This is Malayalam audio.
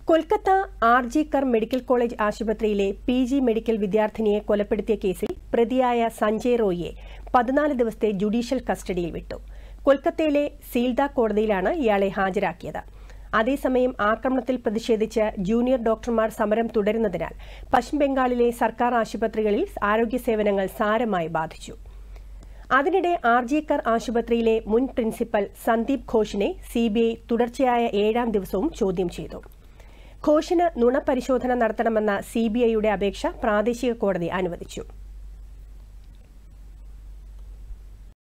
Kolkata R G Kar medical college ആശുപത്രിയിലെ പി ജി മെഡിക്കൽ വിദ്യാർത്ഥിനിയെ കൊലപ്പെടുത്തിയ കേസിൽ പ്രതിയായ സഞ്ജയ് റോയിയെ പതിനാല് ദിവസത്തെ ജുഡീഷ്യൽ കസ്റ്റഡിയിൽ വിട്ടു കൊൽക്കത്തയിലെ സീൽദ കോടതിയിലാണ് ഇയാളെ ഹാജരാക്കിയത് അതേസമയം ആക്രമണത്തിൽ പ്രതിഷേധിച്ച് ജൂനിയർ ഡോക്ടർമാർ സമരം തുടരുന്നതിനാൽ പശ്ചിമബംഗാളിലെ സർക്കാർ ആശുപത്രികളിൽ ആരോഗ്യ സേവനങ്ങൾ സാരമായി ബാധിച്ചു അതിനിടെ ആർ ജി കർ ആശുപത്രിയിലെ മുൻ പ്രിൻസിപ്പൽ സന്ദീപ് ഘോഷിനെ സിബിഐ തുടർച്ചയായ ഏഴാം ദിവസവും ചോദ്യം ചെയ്തു ഘോഷിന് നുണപരിശോധന നടത്തണമെന്ന സിബിഐയുടെ അപേക്ഷ പ്രാദേശിക കോടതി അനുവദിച്ചു